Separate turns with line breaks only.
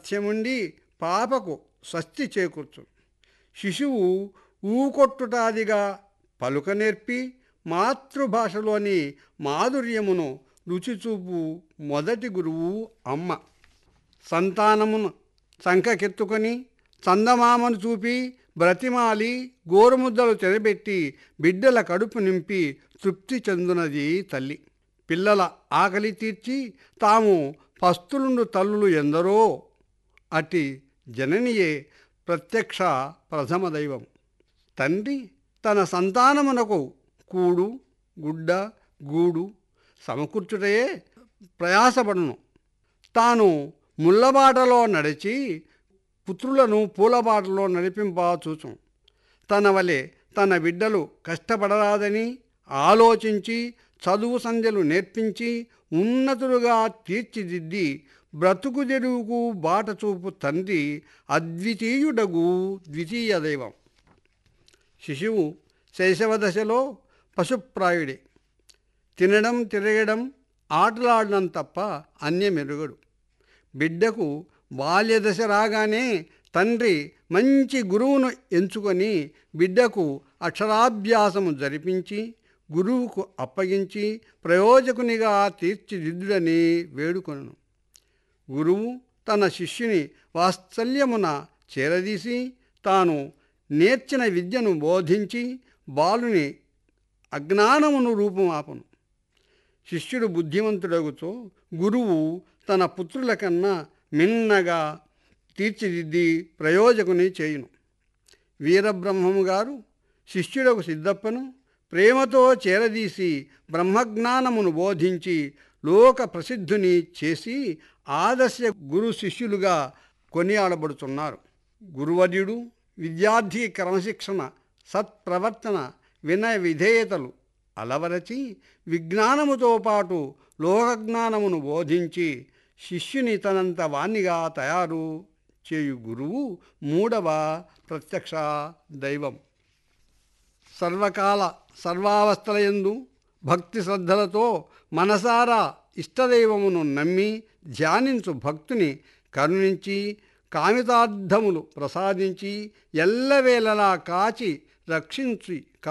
సామర్థ్యముండి పాపకు స్వస్తి చేకూర్చు శిశువు ఊకొట్టుటాదిగా పలుక నేర్పి మాతృభాషలోని మాధుర్యమును రుచిచూపు మొదటి గురువు అమ్మ సంతానమును చంకకెత్తుకొని చందమామను చూపి బ్రతిమాలి గోరుముద్దలు తెరబెట్టి బిడ్డల కడుపు నింపి తృప్తి చెందునది తల్లి పిల్లల ఆకలి తీర్చి తాము పస్తులుండు తల్లులు ఎందరో అట్టి జననియే ప్రత్యక్ష ప్రథమ దైవం తండ్రి తన సంతానమునకు కూడు గుడ్డ గూడు సమకూర్చుటయే ప్రయాసపడును తాను ముళ్ళబాటలో నడిచి పుత్రులను పూలబాటలో నడిపింప చూచు తన వలె తన బిడ్డలు కష్టపడరాదని ఆలోచించి చదువు సంధ్యలు నేర్పించి ఉన్నతులుగా తీర్చిదిద్ది బ్రతుకు తెరువుకు బాట చూపు తండ్రి అద్వితీయుడగు ద్వితీయ దైవం శిశువు శైశవ దశలో పశుప్రాయుడే తినడం తిరగడం ఆటలాడడం తప్ప అన్యమెరుగడు బిడ్డకు బాల్యదశ రాగానే తండ్రి మంచి గురువును ఎంచుకొని బిడ్డకు అక్షరాభ్యాసము జరిపించి గురువుకు అప్పగించి ప్రయోజకునిగా తీర్చిదిద్దుడని వేడుకొను గురువు తన శిష్యుని వాత్సల్యమున చేరదీసి తాను నేర్చిన విద్యను బోధించి బాలుని అజ్ఞానమును రూపుమాపను శిష్యుడు బుద్ధిమంతుడగుతో గురువు తన పుత్రుల కన్నా మిన్నగా తీర్చిదిద్ది ప్రయోజకుని చేయును వీరబ్రహ్మము గారు శిష్యుడకు సిద్ధప్పను ప్రేమతో చేరదీసి బ్రహ్మజ్ఞానమును బోధించి లోక ప్రసిద్ధుని చేసి ఆదర్శ గురు శిష్యులుగా కొనియాడబడుతున్నారు గురువర్యుడు విద్యార్థి క్రమశిక్షణ సత్ప్రవర్తన వినయ విధేయతలు అలవరచి విజ్ఞానముతో పాటు లోకజ్ఞానమును బోధించి శిష్యుని తనంత వాణ్ణిగా తయారు చేయు గురువు మూడవ ప్రత్యక్ష దైవం సర్వకాల సర్వావస్థలయందు భక్తి శ్రద్ధలతో మనసారా ఇష్టదైవమును నమ్మి ధ్యానించు భక్తుని కరుణించి కామితార్థములు ప్రసాదించి ఎల్లవేళలా కాచి రక్షించి